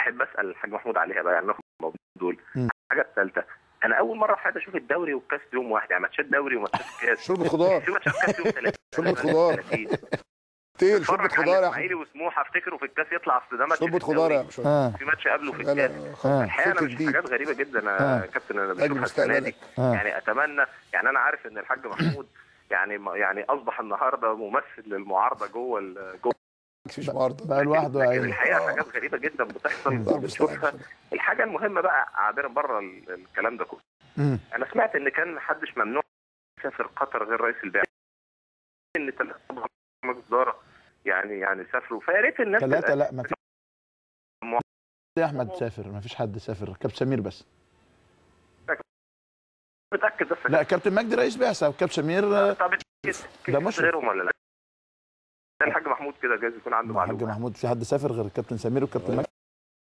احب اسال الحاج محمود عليها بقى يعني ناخد الموضوع دول مم. الحاجه الثالثه انا اول مره في حياتي اشوف الدوري والكاس في يوم واحد يعني ماتشات دوري وماتشات كاس شوربه خضار في ماتشات كاس يوم ثلاثة شوربه خضار تيل شوربه اتفرج على خضار يا الاسماعيلي وسموحه افتكره في الكاس يطلع اصل ده ماتش شوربه في خضار يا الدوري. شوربه اه في ماتش قبله في لا الكاس لا آه. الحقيقه انا فكر بشوف جديد. حاجات غريبه جدا آه. يا كابتن انا أجل بشوفها السنه دي مستقبلك. آه. يعني اتمنى يعني انا عارف ان الحاج محمود يعني يعني اصبح النهارده ممثل للمعارضه جوه ال- جوه مفيش معارضه بقى لوحده يا لكن عيني الحقيقه آه. حاجات غريبه جدا بتحصل الله بنشوفها المستعان. الحاجه المهمه بقى عابرا بره ال- الكلام ده كله مم. انا سمعت ان كان محدش ممنوع يسافر قطر غير رئيس البعثه ان ثلاثه مجلس اداره يعني يعني سافروا فيا ريت الناس ثلاثة تبقى لا ما في يا احمد سافر ما فيش حد سافر كابتن سمير بس متاكد بس لا كابتن مجدي رئيس بعثه وكابتن سمير آه، طب ده مشرف. غيرهم ولا لا؟ ده الحاج محمود كده جايز يكون عنده الحاج معلومه محمود في حد سافر غير الكابتن سمير والكابتن مجدي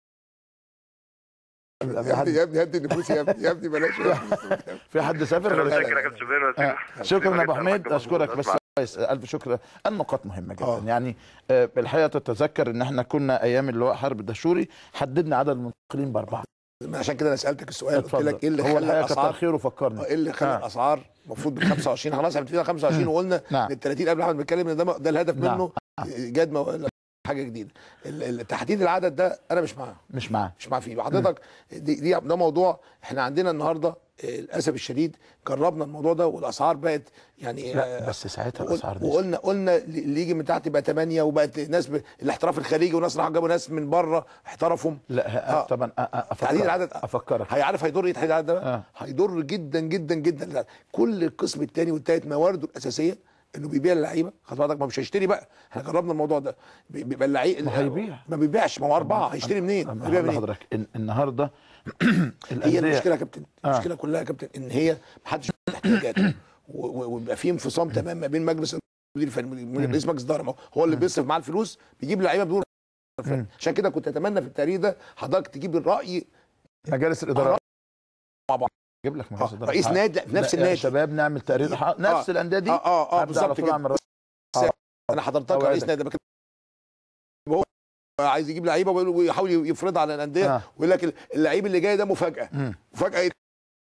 في يا ابني حد يا ابني هدي النفوس يا ابني يا ابني بلاش يا ابني. في حد سافر انا غير متذكر يا كابتن شوبير بس آه. شكرا يا ابو حميد الحاج محمود. اشكرك بس أسمع. كويس الف شكر النقاط مهمه جدا آه. يعني آه، الحقيقه تتذكر ان احنا كنا ايام اللواء حرب الدشوري حددنا عدد المنتقلين باربعه عشان كده انا سالتك السؤال قلت اتفضل لك ايه اللي هو خلى الحقيقه كتر الاسعار خيره فكرني ايه اللي خلى آه. الاسعار المفروض ب 25 خلاص احنا اتفقنا 25 وقلنا نعم. من ال 30 قبل احمد بيتكلم ان ده ده الهدف نعم. منه جاد مو- حاجه جديده ال- ال- تحديد العدد ده انا مش معاه مش معاه مش معاه فيه حضرتك دي, دي ده موضوع احنا عندنا النهارده آه، للاسف الشديد جربنا الموضوع ده والاسعار بقت يعني لا آه، بس ساعتها وقل- الاسعار دي وقلنا قلنا اللي يجي من تحت يبقى 8 وبقت ناس ب... الاحتراف الخارجي وناس راحوا جابوا ناس من بره احترفوا لا آه. طبعا أ- أ- تحديد افكرك العدد افكرك هيعرف هيضر ايه تحديد العدد ده بقى؟ آه. هيضر جدا جدا جدا كل القسم الثاني والثالث موارده الاساسيه انه بيبيع اللعيبه خد بالك ما مش هيشتري بقى احنا جربنا الموضوع ده بي- بيبقى اللعيب ما هيبيع. ما بيبيعش ما هو اربعه هيشتري منين؟ أما هيبيع هقول منين؟ لحضرتك إن النهارده هي الأندية- المشكله يا كابتن آه. المشكله كلها يا كابتن ان هي محدش بياخد احتياجاته و- و- ويبقى في انفصام تمام ما بين مجلس المدير الفني رئيس مجلس الاداره ما هو- هو اللي بيصرف معاه الفلوس بيجيب لعيبه بدون مم. عشان كده كنت اتمنى في التقرير ده حضرتك تجيب الراي مجالس الاداره مع بعض. اجيب لك مجالس آه، الاداره رئيس نادي لا، في نفس يا النادي شباب نعمل تقرير ح- نفس الانديه دي اه اه اه هبدأ على بالظبط طول كده أعمل رأي. انا حضرتك أوعدك. رئيس نادي بكلم هو عايز يجيب لعيبه ويقول- ويحاول يفرضها على الانديه آه. ويقول لك اللعيب اللي جاي ده مفاجاه مم. مفاجاه ايه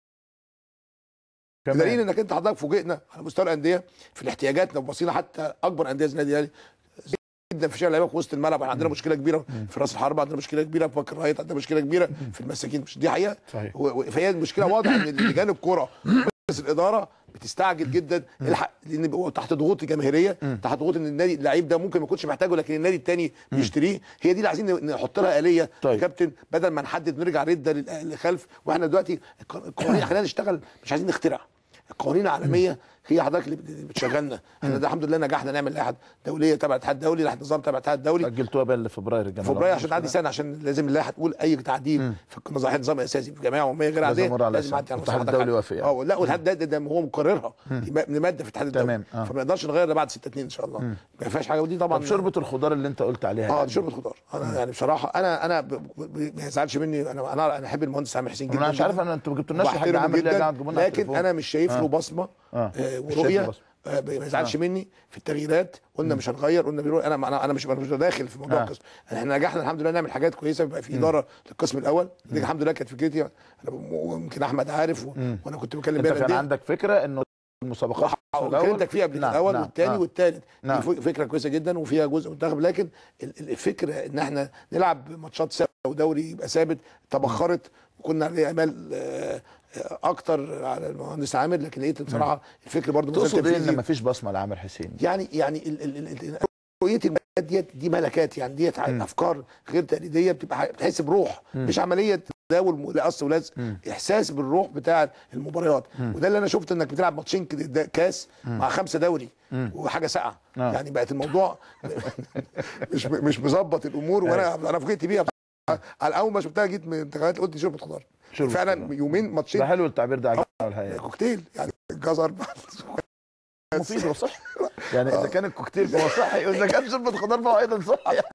كمان. بدليل انك انت حضرتك فوجئنا على مستوى الانديه في الاحتياجات لو بصينا حتى اكبر انديه زي النادي الاهلي جدا في شارع اللعيبه في وسط الملعب احنا عندنا مشكله كبيره في راس الحربه عندنا مشكله كبيره في بكر رايت عندنا مشكله كبيره في المساكين مش دي حقيقه صحيح. و- و- فهي المشكله واضحه ان لجان الكره مجلس الاداره بتستعجل جدا الحق لان بيبقوا تحت ضغوط جماهيريه تحت ضغوط ان النادي اللعيب ده ممكن ما يكونش محتاجه لكن النادي الثاني بيشتريه هي دي اللي عايزين نحط لها اليه طيب. يا كابتن بدل ما نحدد نرجع رده لل- لخلف واحنا دلوقتي الق- القوانين خلينا نشتغل مش عايزين نخترع القوانين العالميه هي حضرتك اللي بت- بتشغلنا احنا ده الحمد لله نجحنا نعمل لائحه دوليه تبع الاتحاد الدولي لائحه نظام تبع الاتحاد الدولي اجلتوها بقى لفبراير الجماعه فبراير عشان تعدي سنه عشان لازم اللائحه تقول اي تعديل في النظام النظام الاساسي في جمعيه عموميه غير لازم عاديه يمر على لازم سنة. يعدي على الاتحاد مساعدة الدولي حد. يوافق يعني. اه لا والاتحاد الدولي ده هو مقررها دي م- دي ماده في الاتحاد الدولي تمام، آه. فما نقدرش نغير ده بعد 6 2 ان شاء الله ما فيهاش حاجه ودي طبعا طب شوربه الخضار اللي انت قلت عليها اه يعني. دي شوربه خضار انا يعني بصراحه انا انا ب- ب- ما يزعلش مني انا انا انا احب المهندس عامر حسين جدا انا مش عارف جداً. انا انتوا ما جبتولناش حاجه وبحترمه عامل ليه جدا قاعد تجيبوا لنا على لكن التليفون؟ انا مش شايف آه. له بصمه آه. آه مش شايف له ورؤيه بصمة. آه، ما يزعلش مني في التغييرات قلنا مش هنغير قلنا بيرو... انا انا انا مش أنا مش داخل في موضوع آه. القسم احنا نجحنا الحمد لله نعمل حاجات كويسه بيبقى في اداره للقسم الاول دي الحمد لله كانت فكرتي انا ويمكن احمد عارف و... وانا كنت بكلم انت بيها كان الأندية. عندك فكره انه المسابقات كلمتك فيها قبل نعم، الاول نعم، والثاني نعم. والثالث نعم. دي فكره كويسه جدا وفيها جزء منتخب لكن ال- ال- الفكره ان احنا نلعب ماتشات ثابته ودوري يبقى ثابت تبخرت وكنا عليه امال آه، آه، اكتر على المهندس عامر لكن لقيت بصراحه الفكر برضه مثلا تقصد ايه تنفيذي. ان مفيش بصمه لعامر حسين يعني يعني ال ال ال ال رؤيه الملكات ديت دي ملكات يعني ديت افكار غير تقليديه بتبقى ح- بتحس بروح مش عمليه تداول م- لقص ولزق احساس بالروح بتاع المباريات وده اللي انا شفت انك بتلعب ماتشين كده ده- كاس مع خمسه دوري وحاجه ساقعه آه. يعني بقت الموضوع مش مش مظبط الامور وانا انا فوجئت بيها بصراحة. على اول ما شفتها جيت من الانتخابات قلت شوربه خضار شوربة فعلا خضار. يومين ماتشين ده حلو التعبير ده عجبني الحقيقه كوكتيل يعني جزر مفيد وصحي يعني اذا كان الكوكتيل فهو صحي واذا كان شوربه خضار فهو ايضا صحي